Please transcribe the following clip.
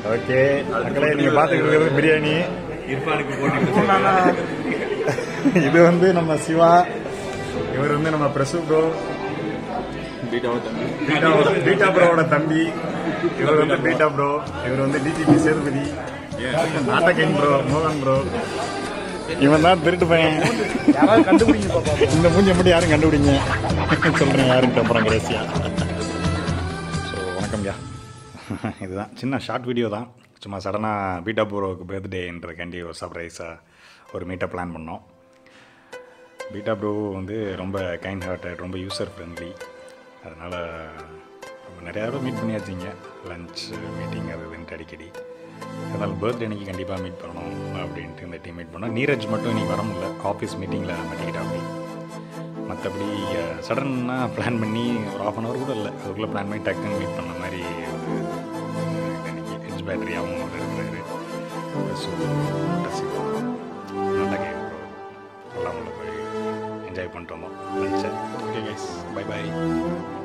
okay மக்களே நீங்க பாத்துக்கிட்டு இருக்கிறது பிரியாணி இர்ஃபானுக்கு போட்டு இது வந்து நம்ம சிவா இவர் வந்து நம்ம பிரசு ப்ரோ பீட்டாவை தம்பி பீட்டா பீட்டா ப்ரோவோட தம்பி இவர் வந்து பீட்டா ப்ரோ இவர் வந்து டிஜிபி சேதுபதி நாட்டகிங் ப்ரோ மோகன் ப்ரோ இவன் தான் திருட்டு பையன் இந்த மூஞ்சி மட்டும் யாரும் கண்டுபிடிங்க சொல்றேன் யாருன்ட்டு அப்புறம் கடைசியா ஸோ வணக்கம்யா இதுதான் சின்ன ஷார்ட் வீடியோ தான் சும்மா சடனாக பீட்டா ப்ரோவுக்கு பர்த்டேன்றதுக்காண்டி ஒரு சர்ப்ரைஸாக ஒரு மீட்டை பிளான் பண்ணோம் பீட்டா ப்ரோ வந்து ரொம்ப கைண்ட் ஹார்ட்டட் ரொம்ப யூசர் ஃப்ரெண்ட்லி அதனால் நம்ம நிறையா தடவை மீட் பண்ணியாச்சுங்க லஞ்ச் மீட்டிங் அது இதுன்ட்டு அடிக்கடி அதனால் பர்த்டே அன்னைக்கு கண்டிப்பாக மீட் பண்ணணும் அப்படின்ட்டு இந்த டீம் மீட் பண்ணோம் நீரஜ் மட்டும் இன்னைக்கு வர முடியல ஆஃபீஸ் மீட்டிங்கில் மாட்டிக்கிட்டா அப்படி மற்றபடி சடனாக பிளான் பண்ணி ஒரு ஆஃப் அன் ஹவர் கூட இல்லை அதுக்குள்ளே பிளான் பண்ணி டக்குன்னு மீட் பண்ண மாதிரி ஒரு இது இன்னைக்கு ஹெச் பேட்டரியாகவும் ஒரு இருக்கிறாரு ஸோ நல்லா கேட்குறோம் எல்லாம் உள்ள போய் என்ஜாய் பண்ணிட்டு வந்தோம் லஞ்சை ஓகே கைஸ் பை பை